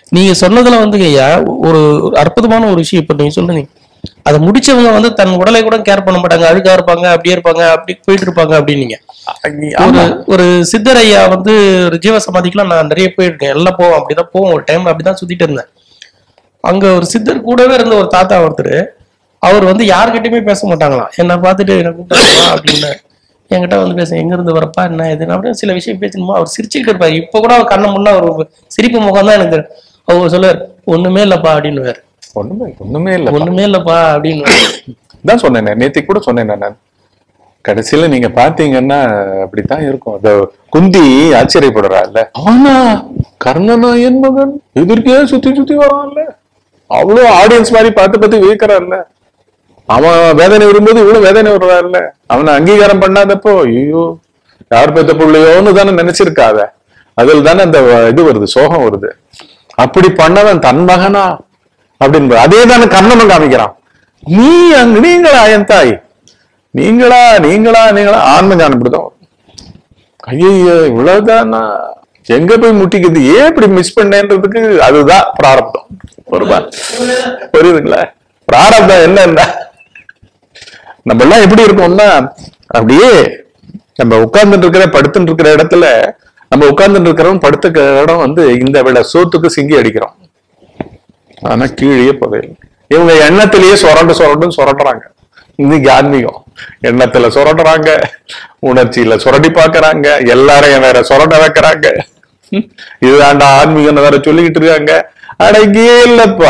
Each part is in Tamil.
நீங்க சொன்னதுல வந்து ஐயா ஒரு ஒரு அற்புதமான ஒரு விஷயம் இப்ப நீங்க சொல்றீங்க அதை முடிச்சவங்க வந்து தன் உடலை கூட கேர் பண்ண மாட்டாங்க அழுக்கா இருப்பாங்க அப்படியே இருப்பாங்க அப்படி போயிட்டு இருப்பாங்க அப்படின்னீங்க ஒரு ஒரு சித்தர் ஐயா வந்து ஒரு ஜீவ சமாதிக்கெல்லாம் நான் நிறைய போயிருக்கேன் எல்லாம் போவோம் அப்படிதான் போவோம் ஒரு டைம்ல அப்படிதான் சுத்திட்டு இருந்தேன் அங்க ஒரு சித்தர் கூடவே இருந்த ஒரு தாத்தா ஒருத்தர் அவர் வந்து யாருக்கிட்டயுமே பேச மாட்டாங்களாம் என்ன பார்த்துட்டு என்ன கூப்பிட்டு அப்படின்னு என்கிட்ட வந்து பேச எங்க இருந்து வரப்பா என்ன இது அப்படின்னு சில விஷயம் பேசணுமோ அவர் சிரிச்சுக்கிட்டு இருப்பாரு இப்ப கூட அவர் கண்ண முன்ன ஒரு சிரிப்பு முகம் தான் எனக்கு தெரியும். அவர் சொல்லுவார் ஒண்ணுமே இல்லப்பா அப்படின்னு ஒண்ணுமே ஒண்ணுமே இல்ல ஒண்ணுமே இல்லப்பா அப்படின்னு தான் சொன்னேன் நேத்தி கூட சொன்னேன் நான் கடைசியில நீங்க பாத்தீங்கன்னா அப்படித்தான் இருக்கும் அந்த குந்தி ஆச்சரியப்படுறாள்ல அவனா கர்ணனாயன் மகன் எதிர்க்கே சுத்தி சுத்தி வரான்ல அவ்வளவு ஆடியன்ஸ் மாதிரி பார்த்து பார்த்து வியக்கிறான்ல அவன் வேதனை வரும்போது இவ்வளவு வேதனை வருவார்ல அவனை அங்கீகாரம் பண்ணாதப்போ ஐயோ யார் பெத்த பிள்ளையோன்னு தானே நினைச்சிருக்காத அதில் தானே அந்த இது வருது சோகம் வருது அப்படி பண்ணவன் தன் மகனா அப்படின்னு அதே தானே கர்ணனும் காமிக்கிறான் நீ அங்க நீங்களா என் தாய் நீங்களா நீங்களா நீங்களா ஆன்ம ஞானம் இப்படிதான் ஐயோ இவ்வளவுதானா எங்க போய் முட்டிக்குது ஏன் இப்படி மிஸ் பண்ணேன்றதுக்கு அதுதான் பிராரப்தம் ஒருபா புரியுதுங்களா பிராரப்தம் என்னன்னா நம்ம எல்லாம் எப்படி இருக்கோம்னா அப்படியே நம்ம உட்கார்ந்துட்டு இருக்கிற படுத்துட்டு இருக்கிற இடத்துல நம்ம உட்கார்ந்துட்டு இருக்கிறவன் படுத்த இடம் வந்து இந்த விட சோத்துக்கு சிங்கி அடிக்கிறோம் ஆனா கீழே புதையல் இவங்க எண்ணத்திலேயே சொரண்டு சொரண்டுன்னு சொரண்டுறாங்க இன்னைக்கு ஆன்மீகம் எண்ணத்துல சொரண்டுறாங்க உணர்ச்சியில சுரண்டி பாக்குறாங்க எல்லாரையும் வேற சொரண்ட வைக்கிறாங்க இதுதான்டா ஆன்மீகம் வேற சொல்லிக்கிட்டு இருக்காங்க அடங்கியே இல்லப்பா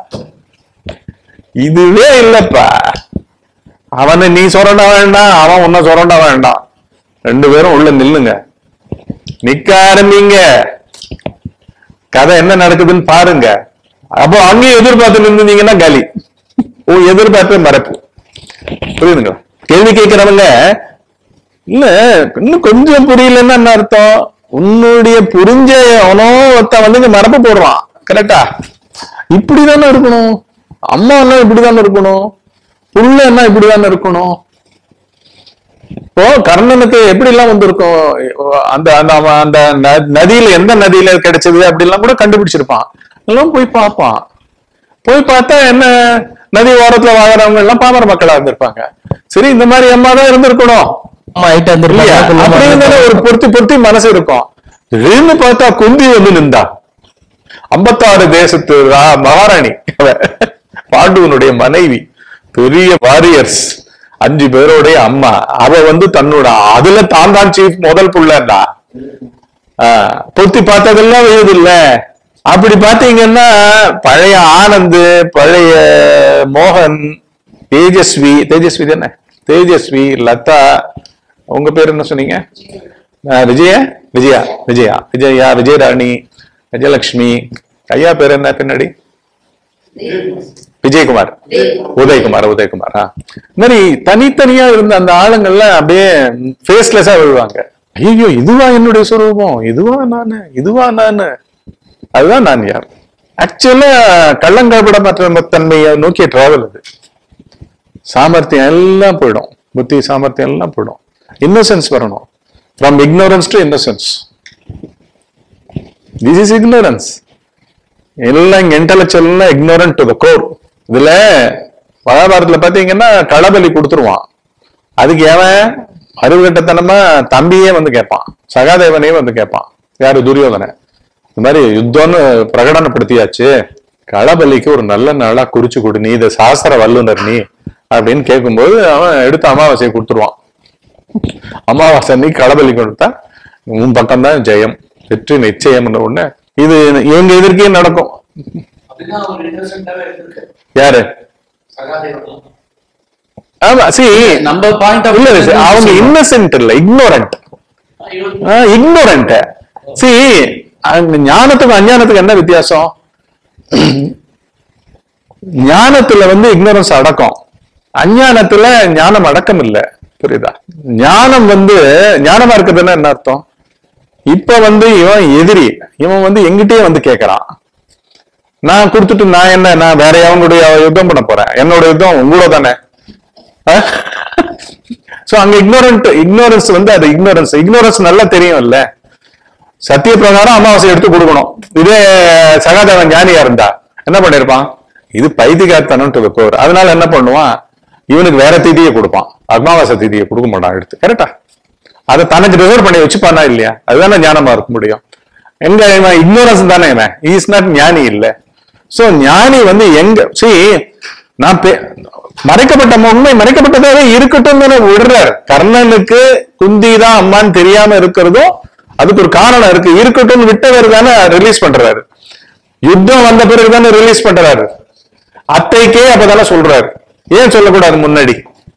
இதுவே இல்லப்பா அவனை நீ சொரண்ட வேண்டாம் அவன் உன்னை சொரண்ட வேண்டாம் ரெண்டு பேரும் உள்ள நில்லுங்க நிக்க ஆரம்பிங்க கதை என்ன நடக்குதுன்னு பாருங்க அப்போ அங்கேயும் எதிர்பார்த்து நின்றுந்தீங்கன்னா காலி ஓ எதிர்பார்ப்பு மறைப்பு புரியுதுங்களா கேள்வி கேட்கிறவங்க இல்ல இன்னும் கொஞ்சம் புரியலன்னா என்ன அர்த்தம் உன்னுடைய புரிஞ்ச அவனோ ஒருத்தன் வந்து இங்க மரப்பு போடுறான் கரெக்டா இப்படிதானே இருக்கணும் அம்மா எல்லாம் இப்படிதானே இருக்கணும் புள்ள என்ன இப்படிதானே இருக்கணும் இப்போ கர்ணனுக்கு எப்படி எல்லாம் வந்திருக்கும் அந்த அந்த அவன் அந்த ந- நதியில எந்த நதியில கிடைச்சது அப்படி எல்லாம் கூட கண்டுபிடிச்சிருப்பான் எல்லாம் போய் பார்ப்பான் போய் பார்த்தா என்ன நதி ஓரத்துல வாங்குறவங்க எல்லாம் பாமர மக்களா இருந்திருப்பாங்க சரி இந்த மாதிரி அம்மா தான் இருந்திருக்கணும் அம்மா ஆயிட்டா இல்லையா அப்படின்னு தானே ஒரு பொருத்தி பொருத்தி மனசு இருக்கும் திடீர்னு பார்த்தா குந்தி வந்து நின்றா ஐம்பத்தாறு தேசத்து ரா- மகாராணி அவ. பாண்டுவனுடைய மனைவி பெரிய வாரியர்ஸ் அஞ்சு பேரோடைய அம்மா அவ வந்து தன்னோட அதுல தான் தான் சீஃப் முதல் புள்ளடா பொத்தி பார்த்ததெல்லாம் விழுது இல்ல அப்படி பாத்தீங்கன்னா பழைய ஆனந்த் பழைய மோகன் தேஜஸ்வி தேஜஸ்வி தானே தேஜஸ்வி லதா உங்க பேர் என்ன சொன்னீங்க ஆஹ் விஜய விஜயா விஜயா விஜயா விஜயராணி விஜயலட்சுமி ஐயா பேர் என்ன பின்னாடி விஜயகுமார் உதயகுமார் உதயகுமார் ஆ. இந்த மாதிரி தனித்தனியா இருந்த அந்த ஆளுங்கள்லாம் அப்படியே ஃபேஸ்லெஸ்ஸா விழுவாங்க ஐயோ இதுவா என்னுடைய சுரூபம் இதுவா நானு இதுவா நானு அதுதான் நான் யார் ஆக்சுவலா கள்ளங்கபடமற்ற தன்மையை நோக்கிய டிராவல் அது சாமர்த்தியம் எல்லாம் போயிடும் புத்தி சாமர்த்தியம் எல்லாம் போயிடும் இன்னோசென்ஸ் வரணும் from ignorance to innocence this is ignorance எல்லாம் இங்க intellectual ignorant to the core இதுல மகாபாரதத்துல பாத்தீங்கன்னா களபலி கொடுத்துருவான் அதுக்கு எவன் அருகட்டத்தனமா தம்பியே வந்து கேட்பான் சகாதேவனையே வந்து கேட்பான் யாரு துரியோதனை இந்த மாதிரி யுத்தம்னு பிரகடனப்படுத்தியாச்சு களபலிக்கு ஒரு நல்ல நாளா குறிச்சு கொடு நீ இத சாஸ்திர வல்லுனர் நீ அப்படின்னு கேட்கும்போது அவன் எடுத்து அமாவாசையை கொடுத்துருவான் அமாவாசை அன்னைக்கு களபலி கொடுத்தா உன் பக்கம்தான் ஜெயம் வெற்றி நிச்சயம்னு ஒண்ணு இது இவங்க எதிர்க்கே நடக்கும் அப்படிதான் அவர் இன்னசென்ட்டாவே இருந்திருக்காரு யாரு சகாதேவன் ஆமா சி நம்ம பாயிண்ட் ஆஃப் இல்ல இது அவங்க இன்னசென்ட் இல்ல இக்னோரண்ட் இக்னோரண்ட் சி அங்க ஞானத்துக்கும் அஞ்ஞானத்துக்கும் என்ன வித்தியாசம் ஞானத்துல வந்து இக்னோரன்ஸ் அடக்கம் அஞ்ஞானத்துல ஞானம் அடக்கம் இல்ல புரியுதா ஞானம் வந்து ஞானமா இருக்குதுன்னா என்ன அர்த்தம் இப்ப வந்து இவன் எதிரி இவன் வந்து எங்கிட்டயே வந்து கேக்குறான் நான் கொடுத்துட்டு நான் என்ன நான் வேற எவனுடைய யுத்தம் பண்ண போறேன் என்னோட யுத்தம் உங்களோட தானே சோ அங்க இக்னோரண்ட் இக்னோரன்ஸ் வந்து அது இக்னோரன்ஸ் இக்னோரன்ஸ் நல்லா தெரியும் இல்ல சத்திய பிரகாரம் அமாவாசை எடுத்து கொடுக்கணும் இதே சகாதேவன் ஞானியா இருந்தா என்ன பண்ணிருப்பான் இது பைத்தியகார்த்தனம்ட்டு வைப்பவர் அதனால என்ன பண்ணுவான் இவனுக்கு வேற திதியை கொடுப்பான் அமாவாசை திதியை கொடுக்க மாட்டான் எடுத்து கரெக்டா அதை தனக்கு ரிசர்வ் பண்ணி வச்சுப்பானா இல்லையா அதுதானே ஞானமா இருக்க முடியும் எங்க இவன் இக்னோரன்ஸ் தானே இவன் இஸ் நாட் ஞானி இல்ல சோ ஞானி வந்து எங்க see நான் பே- மறைக்கப்பட்ட உண்மை மறைக்கப்பட்டதாவே இருக்கட்டும் விடுறார் கர்ணனுக்கு குந்தி தான் அம்மான்னு தெரியாம இருக்கிறதும் அதுக்கு ஒரு காரணம் இருக்கு இருக்கட்டும் விட்டவர் தானே ரிலீஸ் பண்றாரு யுத்தம் வந்த பிறகு தானே ரிலீஸ் பண்றாரு அத்தைக்கே அப்பதானே சொல்றாரு ஏன் சொல்லக்கூடாது முன்னாடி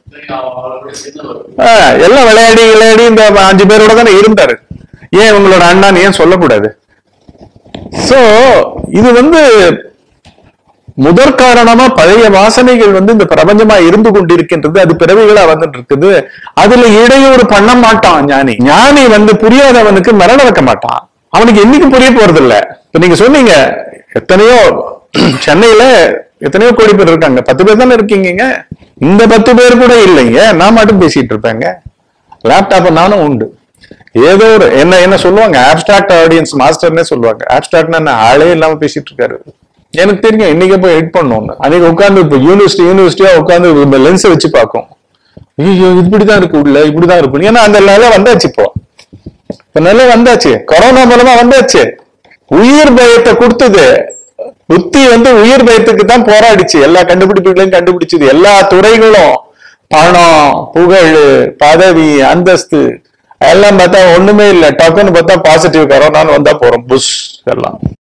ஆஹ், எல்லாம் விளையாடி விளையாடி இந்த அஞ்சு பேரோட தானே இருந்தாரு ஏன் உங்களோட அண்ணான்னு ஏன் சொல்லக்கூடாது சோ இது வந்து முதற் காரணமா பழைய வாசனைகள் வந்து இந்த பிரபஞ்சமா இருந்து கொண்டிருக்கின்றது அது பிறவிகளா வந்துட்டு இருக்குது அதுல இடையூறு பண்ண மாட்டான் ஞானி ஞானி வந்து புரியாதவனுக்கு மரணம் வைக்க மாட்டான் அவனுக்கு என்னைக்கு புரிய போறது இல்ல இப்ப நீங்க சொன்னீங்க எத்தனையோ சென்னையில எத்தனையோ கோடி பேர் இருக்காங்க பத்து பேர் தானே இருக்கீங்க இந்த பத்து பேர் கூட இல்லைங்க நான் மட்டும் பேசிட்டு இருப்பேங்க லேப்டாப் நானும் உண்டு ஏதோ ஒரு என்ன என்ன சொல்லுவாங்க ஆப்ஸ்ட்ராக்ட் ஆடியன்ஸ் மாஸ்டர்னே சொல்லுவாங்க ஆப்ஸ்ட்ராக்ட்னா என்ன ஆளே இல்லாம பேசிட்டு இருக்காரு எனக்கு தெரியும் இன்னைக்கு போய் எடிட் பண்ணோம்னு அன்னைக்கு உட்காந்து இப்போ யூனிவர்சிட்டி யூனிவர்சிட்டியா உட்காந்து இந்த லென்ஸை வச்சு பார்க்கும் ஐயோ இப்படிதான் இருக்கு உள்ள இப்படிதான் இருக்கும் ஏன்னா அந்த நிலை வந்தாச்சு இப்போ இப்ப நிலை வந்தாச்சு கொரோனா மூலமா வந்தாச்சு உயிர் பயத்தை கொடுத்தது புத்தி வந்து உயிர் பயத்துக்கு தான் போராடிச்சு எல்லா கண்டுபிடிப்புகளையும் கண்டுபிடிச்சது எல்லா துறைகளும் பணம் புகழ் பதவி அந்தஸ்து எல்லாம் பார்த்தா ஒண்ணுமே இல்ல டக்குன்னு பார்த்தா பாசிட்டிவ் கொரோனான்னு வந்தா போறோம் புஷ் எல்லாம்